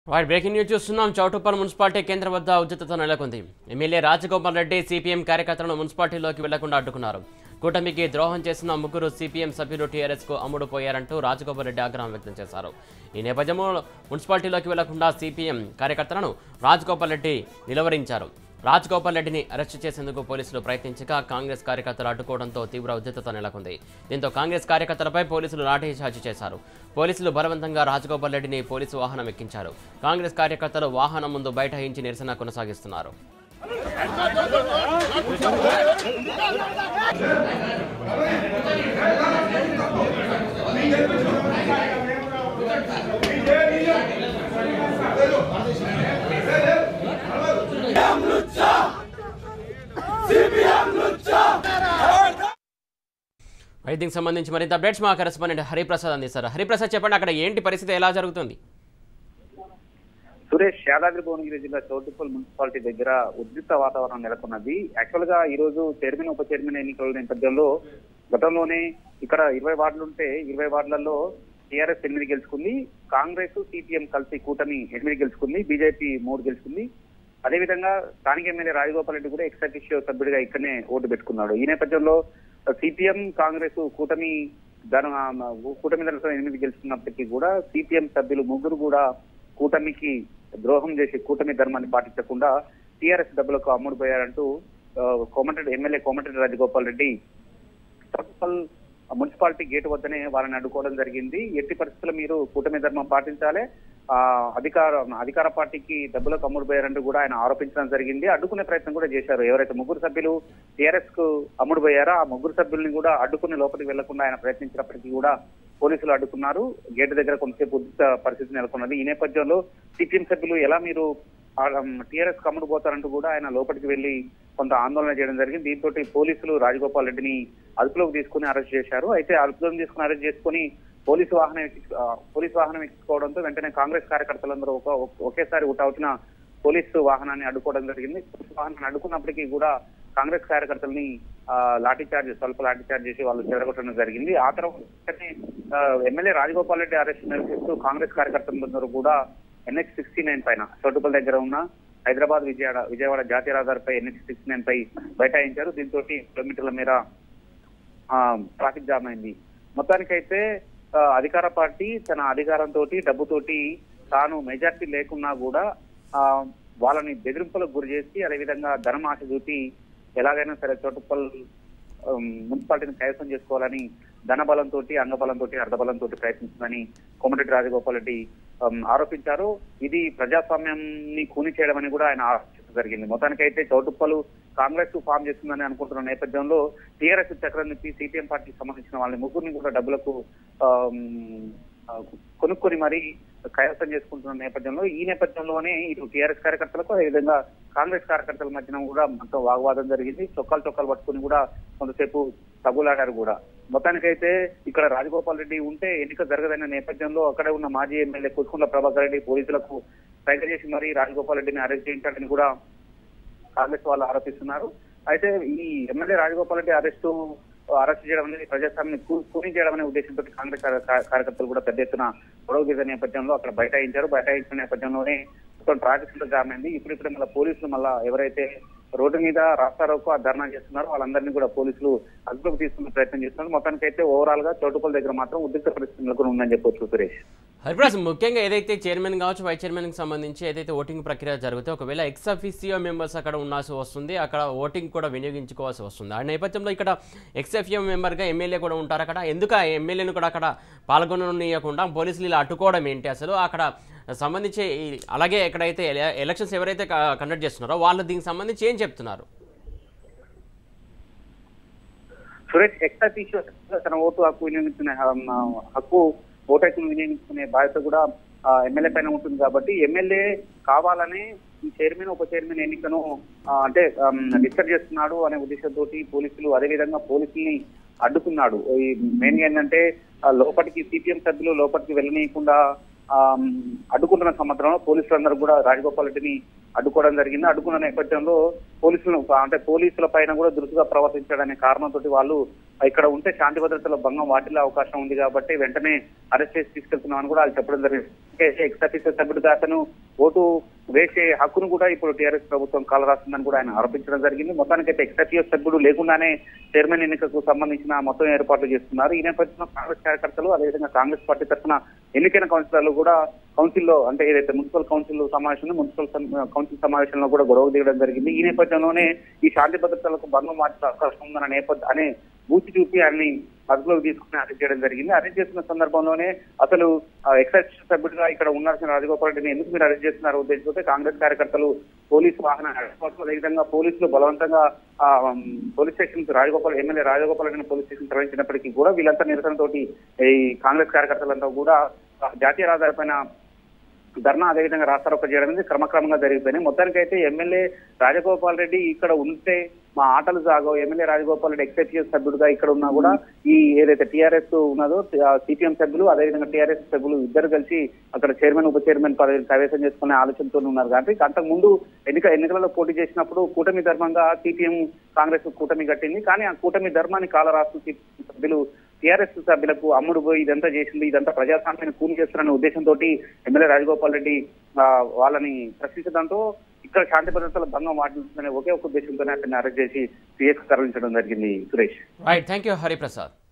వారి breaking news చూస్తున్నాం Choutuppal municipality కేంద్రం వద్ద ఉద్రిక్తత నెలకొంది ఎమ్మెల్యే రాజగోపాల్ రెడ్డి సిపిఎం కార్యకర్తలను మున్సిపాలిటీలోకి వెళ్లకుండా అడ్డుకున్నారు కూటమికి ద్రోహం చేసిన ముగ్గురు సిపిఎం సభ్యులు టీఆర్ఎస్ కు అమ్ముడు పోయారంటూ రాజగోపాల్ రెడ్డి ఆగ్రహం వ్యక్తం చేశారు ఈ నేపథ్యంలో మున్సిపాలిటీలోకి వెళ్లకుండా సిపిఎం కార్యకర్తలను రాజగోపాల్ రెడ్డి నిలువరించారు రాజగోపాల్ రెడ్డిని అరెస్టు చేసేందుకు పోలీసులు ప్రయత్నించగా కాంగ్రెస్ కార్యకర్తలు అడ్డుకోవడంతో తీవ్ర ఉద్రిక్తత నెలకొంది దీంతో కాంగ్రెస్ కార్యకర్తలపై పోలీసులు లాఠీచార్జి చేశారు పోలీసులు బలవంతంగా రాజగోపాల్ రెడ్డిని పోలీసు వాహనం ఎక్కించారు కాంగ్రెస్ కార్యకర్తలు వాహనం ముందు బైఠాయించి నిరసన కొనసాగిస్తున్నారు వైద్యం సంబంధించి మరింత అప్డేట్స్ మా కరెస్పాండెంట్ హరిప్రసాద్ అందిస్తారు హరిప్రసాద్ చెప్పండి అక్కడ ఏంటి పరిస్థితి ఎలా జరుగుతుంది సురేష్ యాదాద్రి భువనగిరి జిల్లా చౌటుప్పల్ మున్సిపాలిటీ దగ్గర ఉద్రిక్త వాతావరణం నెలకొన్నది యాక్చువల్ గా ఈ రోజు చైర్మన్ ఉప చైర్మన్ ఎన్నికల నేపథ్యంలో గతంలోనే ఇక్కడ ఇరవై వార్డులు ఉంటే ఇరవై వార్డులలో టీఆర్ఎస్ ఎనిమిది గెలుచుకుంది కాంగ్రెస్ సిపిఎం కలిసి కూటమి ఎనిమిది గెలుచుకుంది బీజేపీ మూడు గెలుచుకుంది అదేవిధంగా స్థానిక ఎమ్మెల్యే రాజగోపాల్ రెడ్డి కూడా ఎక్స్ అఫిషియో సభ్యుడిగా ఇక్కడనే ఓటు పెట్టుకున్నాడు ఈ నేపథ్యంలో సిపిఎం కాంగ్రెస్ కూటమి ధన కూటమి ధనతో ఎనిమిది గెలుచుకున్నప్పటికీ కూడా సిపిఎం సభ్యులు ముగ్గురు కూడా కూటమికి ద్రోహం చేసి కూటమి ధర్మాన్ని పాటించకుండా టీఆర్ఎస్ డబ్బులకు అమ్ముడు పోయారంటూ ఆ, Komatireddy MLA Komatireddy Rajagopal Reddy Choutuppal municipality gate వద్దనే వాళ్ళని అడ్డుకోవడం జరిగింది ఎట్టి పరిస్థితుల్లో మీరు కూటమి ధర్మం పాటించాలి ఆ అధికార అధికార పార్టీకి డబ్బులకు అమ్ముడు పోయారంటూ కూడా ఆయన ఆరోపించడం జరిగింది అడ్డుకునే ప్రయత్నం కూడా చేశారు ఎవరైతే ముగ్గురు సభ్యులు టీఆర్ఎస్ కు అమ్ముడు పోయారో ఆ ముగ్గురు సభ్యుల్ని కూడా అడ్డుకుని లోపలికి వెళ్లకుండా ఆయన ప్రయత్నించినప్పటికీ కూడా పోలీసులు అడ్డుకున్నారు గేటు దగ్గర కొంతసేపు ఉద్రిక్త పరిస్థితి నెలకొన్నది ఈ నేపథ్యంలో సిపిఎం సభ్యులు ఎలా మీరు టీఆర్ఎస్ కమ్ముడు పోతారంటూ కూడా ఆయన లోపలికి వెళ్లి కొంత ఆందోళన చేయడం జరిగింది దీంతో పోలీసులు రాజగోపాల్ రెడ్డిని అదుపులోకి తీసుకుని అరెస్ట్ చేశారు అయితే అదుపులోకి తీసుకుని అరెస్ట్ చేసుకుని పోలీసు వాహనం ఎక్కి- ఆ, పోలీసు వాహనం ఎక్కించుకోవడంతో వెంటనే కాంగ్రెస్ కార్యకర్తలందరూ ఒక ఒక- ఒకేసారి అవుతున్న పోలీసు వాహనాన్ని అడ్డుకోవడం జరిగింది పోలీసు వాహనాన్ని అడ్డుకున్నప్పటికీ కూడా కాంగ్రెస్ కార్యకర్తల్ని ఆ, లాఠీ చార్జ్ స్వల్ప లాఠీ చార్జ్ చేసి వాళ్ళు చెదరగొట్టడం జరిగింది ఆ తర్వాత వెంటనే, ఆ, ఎమ్మెల్యే రాజగోపాల్ రెడ్డి అరెస్ట్ నిరసిస్తూ కాంగ్రెస్ కార్యకర్తలందరూ కూడా ఎన్హెచ్ సిక్స్టీ నైన్ పైన చోటుపల్ దగ్గర ఉన్న హైదరాబాద్ విజయవాడ విజయవాడ జాతీయ రహదారిపై ఎన్హెచ్ సిక్స్టీ నైన్ పై బైఠాయించారు దీంతో కిలోమీటర్ల మేర ఆ, ట్రాఫిక్ జామ్ అయింది మొత్తానికైతే ఆ, అధికార పార్టీ తన అధికారంతో డబ్బుతోటి తాను మెజార్టీ లేకున్నా కూడా ఆ, వాళ్ళని బెదిరింపులకు గురి చేసి అదేవిధంగా ధనం ఆశ చూపి ఎలాగైనా సరే చోటుప్పల్ ఉమ్, మున్సిపాలిటీని కైవసం చేసుకోవాలని ధనబలంతో అంగబలంతో అర్ధబలంతో ప్రయత్నిస్తుందని కోమటిరెడ్డి రాజగోపాల్ రెడ్డి ఉమ్, ఆరోపించారు ఇది ప్రజాస్వామ్యాన్ని కూని చేయడం అని కూడా ఆయన ఆరోపించడం జరిగింది మొత్తానికైతే చౌటుప్పలు కాంగ్రెస్ ఫామ్ చేస్తుందని అనుకుంటున్న నేపథ్యంలో టీఆర్ఎస్ చక్రం నుంచి సిపిఎం పార్టీకి సంబంధించిన వాళ్ళని ముగ్గురిని కూడా డబ్బులకు ఆమ్, ఆ, కొనుక్కొని మరి కైవసం చేసుకుంటున్న నేపథ్యంలో ఈ నేపథ్యంలోనే ఇటు టీఆర్ఎస్ కార్యకర్తలకు అదేవిధంగా కాంగ్రెస్ కార్యకర్తల మధ్యన కూడా మొత్తం వాగ్వాదం జరిగింది చొక్కాలు చొక్కాలు పట్టుకుని కూడా కొంతసేపు తగులాడారు కూడా మొత్తానికైతే ఇక్కడ రాజగోపాల్ రెడ్డి ఉంటే ఎన్నిక జరగదన్న నేపథ్యంలో అక్కడే ఉన్న మాజీ ఎమ్మెల్యే కుసుకుంట్ల ప్రభాకర్ రెడ్డి పోలీసులకు ప్రయత్నం చేసి మరి రాజగోపాల్ రెడ్డిని అరెస్ట్ చేయించాలని కూడా కాంగ్రెస్ వాళ్ళు ఆరోపిస్తున్నారు అయితే ఈ MLA Rajagopal Reddy arrest arrest చేయడం అనేది ప్రజాస్వామ్యాన్ని కూ- కూని చేయడం అనే ఉద్దేశంతో కాంగ్రెస్ కార్య- కార్య- కార్యకర్తలు కూడా పెద్ద ఎత్తున గొడవ చేసే నేపథ్యంలో అక్కడ బైఠాయించారు బైఠాయించిన నేపథ్యంలోనే మొత్తం ట్రాఫిక్ అంతా జామ్ అయింది ఇప్పుడిప్పుడే మళ్ళీ పోలీసులు మళ్ళా ఎవరైతే రోడ్డు మీద రాస్తారోకో ఆ ధర్నా చేస్తున్నారో వాళ్ళందరినీ కూడా పోలీసులు అదుపులోకి తీసుకునే ప్రయత్నం చేస్తున్నారు మొత్తానికి అయితే ఓవరాల్ గా చోటుపల్ దగ్గర మాత్రం ఉద్రిక్త పరిస్థితి నెలకొని ఉందని చెప్పొచ్చు సురేష్ హరిప్రసాద్ ముఖ్యంగా ఏదైతే చైర్మన్ కావచ్చు వైస్ చైర్మన్ కి సంబంధించి ఏదైతే ఓటింగ్ ప్రక్రియ జరుగుతుందో ఒకవేళ ఎక్స్ అఫీసియో మెంబర్స్ అక్కడ ఉండాల్సి వస్తుంది అక్కడ ఓటింగ్ కూడా వినియోగించుకోవాల్సి వస్తుంది ఆ నేపథ్యంలో ఇక్కడ ఎక్స్ ఎఫ్ఏ మెంబర్గా ఎమ్మెల్యే కూడా ఉంటారు అక్కడ ఎందుకు ఆ ఎమ్మెల్యేను కూడా అక్కడ పాల్గొననీయకుండా పోలీసులు ఇలా అడ్డుకోవడం ఏంటి అసలు అక్కడ సంబంధించి ఈ- అలాగే ఎక్కడైతే ఎల- ఎలక్షన్స్ ఎవరైతే కండక్ట్ చేస్తున్నారో వాళ్ళు దీనికి సంబంధించి ఏం చెప్తున్నారు సురేష్ ఎక్స్ట్రా తీసి తన ఓటు హక్కు వినియోగించుకునే ఆ, హక్కు ఓటు హక్కును వినియోగించుకునే బాధ్యత కూడా ఆ, ఎమ్మెల్యే పైన ఉంటుంది కాబట్టి ఎమ్మెల్యే కావాలని ఈ చైర్మన్ ఉప చైర్మన్ ఎన్నికను ఆ, అంటే డిస్టర్బ్ చేస్తున్నాడు అనే ఉద్దేశంతో పోలీసులు అదేవిధంగా పోలీసుల్ని అడ్డుకున్నాడు ఈ మెయిన్ ఏంటంటే ఆ, లోపలికి సిపిఎం సభ్యులు లోపలికి వెళ్ళనీయకుండా ఆ, అడ్డుకుంటున్న సంవత్సరంలో పోలీసులందరూ కూడా రాజగోపాల్ రెడ్డిని అడ్డుకోవడం జరిగింది అడ్డుకున్న నేపథ్యంలో పోలీసులు అంటే పోలీసుల పైన కూడా దురుసుగా ప్రవర్తించడనే కారణంతో వాళ్ళు ఇక్కడ ఉంటే శాంతి భద్రతల భంగం వాటిల్లే అవకాశం ఉంది కాబట్టి వెంటనే అరెస్ట్ చేసి తీసుకెళ్తున్నామని కూడా వాళ్ళు చెప్పడం జరిగింది ఎక్స్ ఆఫీసర్ సభ్యుడిగా అతను ఓటు వేసే హక్కును కూడా ఇప్పుడు టీఆర్ఎస్ ప్రభుత్వం కాలరాస్తుందని కూడా ఆయన ఆరోపించడం జరిగింది మొత్తానికైతే ఎక్స్ ఆఫీసర్ సభ్యుడు లేకుండానే చైర్మన్ ఎన్నికకు సంబంధించిన మొత్తం ఏర్పాట్లు చేస్తున్నారు ఈ నేపథ్యంలో కాంగ్రెస్ కార్యకర్తలు అదేవిధంగా కాంగ్రెస్ పార్టీ తరఫున ఎన్నికైన కౌన్సిలర్లు కూడా కౌన్సిల్లో అంటే ఏదైతే మున్సిపల్ కౌన్సిల్ సమావేశం ఉందో, మున్సిపల్ సం- కౌన్సిల్ సమావేశంలో కూడా గొడవ దిగడం జరిగింది ఈ నేపథ్యంలోనే ఈ శాంతి భద్రతలకు భంగం మార్చే అవకాశం ఉందన్న నేపథ్యం అనే బూచి చూపి ఆయన్ని అదుపులోకి తీసుకుని అరెస్ట్ చేయడం జరిగింది అరెస్ట్ చేసిన సందర్భంలోనే అసలు ఎక్సైజ్ సభ్యుడిగా ఇక్కడ ఉండాల్సిన రాజగోపాల్ రెడ్డిని ఎందుకు మీరు అరెస్ట్ చేస్తున్నారు ఉద్దేశంతో కాంగ్రెస్ కార్యకర్తలు పోలీసు వాహన అదేవిధంగా పోలీసులు బలవంతంగా ఆ, ఉమ్, police station Rajagopal MLA Rajagopal రెడ్డిని పోలీస్ స్టేషన్ తరలించినప్పటికీ కూడా వీళ్ళంతా నిరసనతోటి ఈ కాంగ్రెస్ కార్యకర్తలంతా కూడా ఆ, జాతీయ రహదారి పైన ధర్నా అదేవిధంగా రాస్తారోక చేయడం అనేది క్రమక్రమంగా జరిగిపోయినాయి మొత్తానికి అయితే ఎమ్మెల్యే రాజగోపాల్ రెడ్డి ఇక్కడ ఉంటే మా ఆటలు సాగవు ఎమ్మెల్యే రాజగోపాల్ రెడ్డి ఎక్సైపీఎస్ సభ్యుడిగా ఇక్కడ ఉన్నా కూడా ఈ ఏదైతే టీఆర్ఎస్ ఉన్నదో సిపిఎం సభ్యులు అదేవిధంగా టీఆర్ఎస్ సభ్యులు ఇద్దరు కలిసి అక్కడ చైర్మన్ ఉప చైర్మన్ పదవిని కైవసం చేసుకునే ఆలోచనతో ఉన్నారు కాబట్టి అంతకు ముందు ఎన్నిక ఎన్నికలలో పోటీ చేసినప్పుడు కూటమి ధర్మంగా సిపిఎం కాంగ్రెస్ కూటమి కట్టింది కానీ ఆ కూటమి ధర్మాన్ని కాల రాష్ట్ర సభ్యులు టీఆర్ఎస్ సభ్యులకు అమ్ముడు పోయి ఇదంతా చేసింది ఇదంతా ప్రజాస్వామ్యాన్ని కూలి చేస్తున్నారనే ఉద్దేశంతో ఎమ్మెల్యే రాజగోపాల్ రెడ్డి ఆ, వాళ్ళని ప్రశ్నించడంతో ఇక్కడ శాంతి భద్రతల భంగం వాటిల్తుందనే ఒకే ఒక ఉద్దేశంతోనే అతన్ని అరెస్ట్ చేసి సిఎస్ తరలించడం జరిగింది Suresh right thank you Hariprasad